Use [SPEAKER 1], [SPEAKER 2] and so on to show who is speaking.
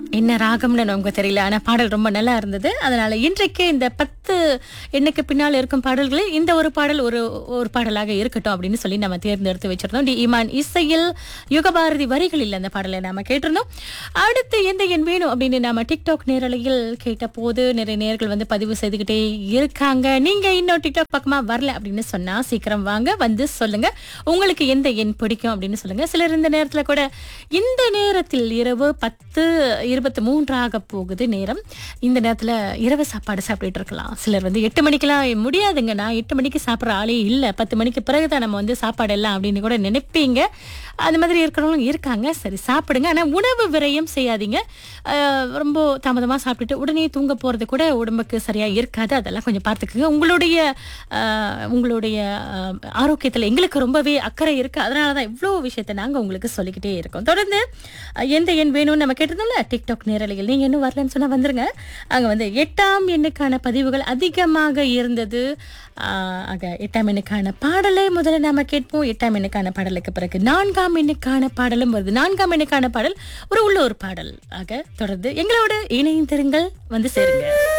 [SPEAKER 1] என்ன ராகம்னு நமக்கு தெரியல ஆனா பாடல் ரொம்ப நல்லா இருந்தது அதனால இன்றைக்கு இந்த பத்து எண்ணுக்கு பின்னால் இருக்கும் பாடல்களில் இந்த ஒரு பாடல் ஒரு ஒரு பாடலாக இருக்கட்டும் அப்படின்னு சொல்லி நம்ம தேர்ந்தெடுத்து வச்சிருந்தோம் டி இமான் இசையில் யுகபாரதி வரிகளில் அந்த பாடலை நாம கேட்டிருந்தோம் அடுத்து எந்த எண் வேணும் அப்படின்னு நாம டிக்டாக் நேரலையில் கேட்ட போது நிறைய நேர்கள் வந்து பதிவு செய்துக்கிட்டே இருக்காங்க நீங்க இன்னும் டிக்டாக் பக்கமா வரல அப்படின்னு சொன்னா சீக்கிரம் வாங்க வந்து சொல்லுங்க உங்களுக்கு எந்த எண் பிடிக்கும் அப்படின்னு சொல்லுங்க சிலர் இந்த நேரத்துல கூட இந்த நேரத்தில் இரவு பத்து இருபத்தி மூன்றாக போகுது நேரம் இந்த நேரத்துல இரவு சாப்பாடு சாப்பிட்டுட்டு இருக்கலாம் சிலர் வந்து எட்டு மணிக்கெல்லாம் முடியாதுங்க நான் எட்டு மணிக்கு சாப்பிட்ற ஆளே இல்லை பத்து மணிக்கு பிறகுதான் நம்ம வந்து சாப்பாடு எல்லாம் அப்படின்னு கூட நினைப்பீங்க அந்த மாதிரி இருக்கிறவங்களும் இருக்காங்க சரி சாப்பிடுங்க ஆனா உணவு விரயம் செய்யாதீங்க அஹ், ரொம்ப தாமதமா சாப்பிட்டுட்டு உடனே தூங்க போறது கூட உடம்புக்கு சரியா இருக்காது அதெல்லாம் கொஞ்சம் பார்த்துக்குங்க உங்களுடைய அஹ், உங்களுடைய அஹ், ஆரோக்கியத்துல எங்களுக்கு ரொம்பவே அக்கறை இருக்கு அதனால தான் இவ்வளோ விஷயத்த நாங்க உங்களுக்கு சொல்லிக்கிட்டே இருக்கோம் தொடர்ந்து அஹ், எந்த எண் வேணும்னு நம்ம கேட்டதும்ல டிக்டாக் நேரலையில் நீங்க இன்னும் வரலன்னு சொன்னா வந்துருங்க அங்க வந்து எட்டாம் எண்ணுக்கான பதிவுகள் அதிகமாக இருந்தது ஆஹ், ஆக எட்டாம் எண்ணுக்கான பாடலை முதல்ல நாம கேட்போம் எட்டாம் எண்ணுக்கான பாடலுக்கு பிறகு நான்காம் எண்ணுக்கான பாடலும் வருது நான்காம் எண்ணுக்கான பாடல் ஒரு உள்ளூர் பாடல் ஆக தொடர்ந்து எங்களோட இணைந்திருங்கள் வந்து சேருங்க